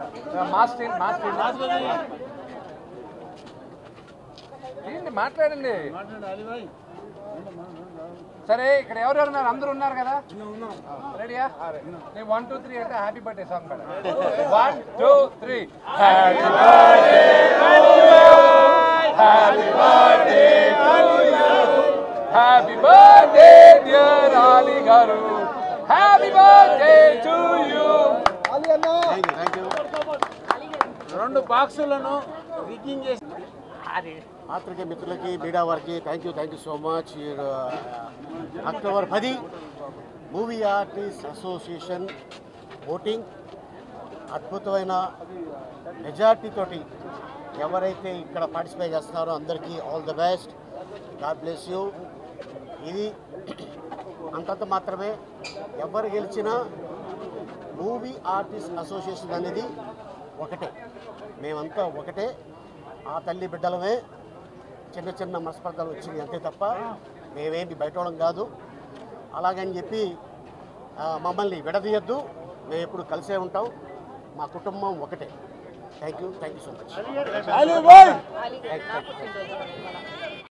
master master ఏంటి మాట్లాడండి సరే ఇక్కడ ఎవరెవరు ఉన్నారు అందరూ ఉన్నారు కదా రెడీయా నేను వన్ టూ త్రీ అంటే happy birthday song madam one two three happy birthday happy birthday happy birthday dear Ali garu happy birthday to you రెండు బాక్సులను రిగ్గింగ్ చేసి పాత్రికే మిత్రులకి మీడియా వారికి thank you thank you so much October పది మూవీ ఆర్టిస్ట్ అసోసియేషన్ ఓటింగ్ అద్భుతమైన majority తోటి ఎవరైతే ఇక్కడ పార్టిసిపేట్ చేస్తున్నారో అందరికీ all the best God bless you ఇది అంతంత మాత్రమే ఎవరు గెలిచినా మూవీ ఆర్టిస్ట్ అసోసియేషన్ అనేది ఒకటే మేమంతా ఒకటే ఆ తల్లి బిడ్డలమే చిన్న చిన్న మనస్పర్ధలు వచ్చింది అంతే తప్ప మేమేంటి బయట వాళ్ళం కాదు అలాగని చెప్పి ఆ, మమ్మల్ని విడదీయద్దు మేము ఎప్పుడు కలిసే ఉంటాం మా కుటుంబం ఒకటే thank you thank you so much Ali bye thank you